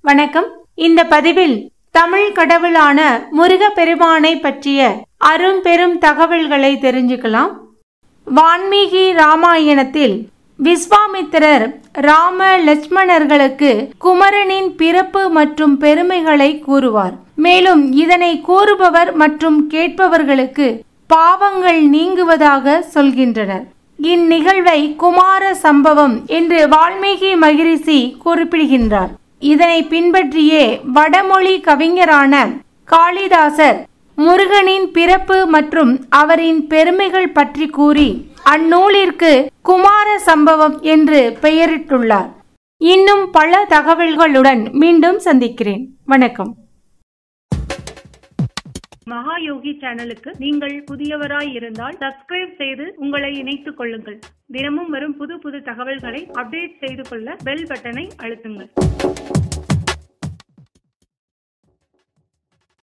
வணக்கம் இந்த பதிவில் தமிழ் கடவுளான முருகப்பெருமானை பற்றிய அரும்பெரும் தகவல்களை தெரிஞ்சுக்கலாம் வான்மீகி ராமாயணத்தில் விஸ்வாமித்திரர் ராம லட்சுமணர்களுக்கு குமரனின் பிறப்பு மற்றும் பெருமைகளை கூறுவார் மேலும் இதனை கூறுபவர் மற்றும் கேட்பவர்களுக்கு பாவங்கள் நீங்குவதாக சொல்கின்றனர் இந்நிகழ்வை குமார சம்பவம் என்று வால்மீகி மகிரிஷி குறிப்பிடுகின்றார் இதனை பின்பற்றியே வடமொழி கவிஞரான காளிதாசர் முருகனின் பிறப்பு மற்றும் அவரின் பெருமைகள் பற்றி கூறி அந்நூலிற்கு குமார சம்பவம் என்று பெயரிட்டுள்ளார் இன்னும் பல தகவல்களுடன் மீண்டும் சந்திக்கிறேன் வணக்கம் மகாயோகி சேனலுக்கு நீங்கள் புதியவராய் இருந்தால் சப்ஸ்கிரைப் செய்து உங்களை இணைத்துக் கொள்ளுங்கள் தினமும் வரும் புது புது தகவல்களை அப்டேட் செய்து கொள்ள பெல் பட்டனை அழுத்துங்கள்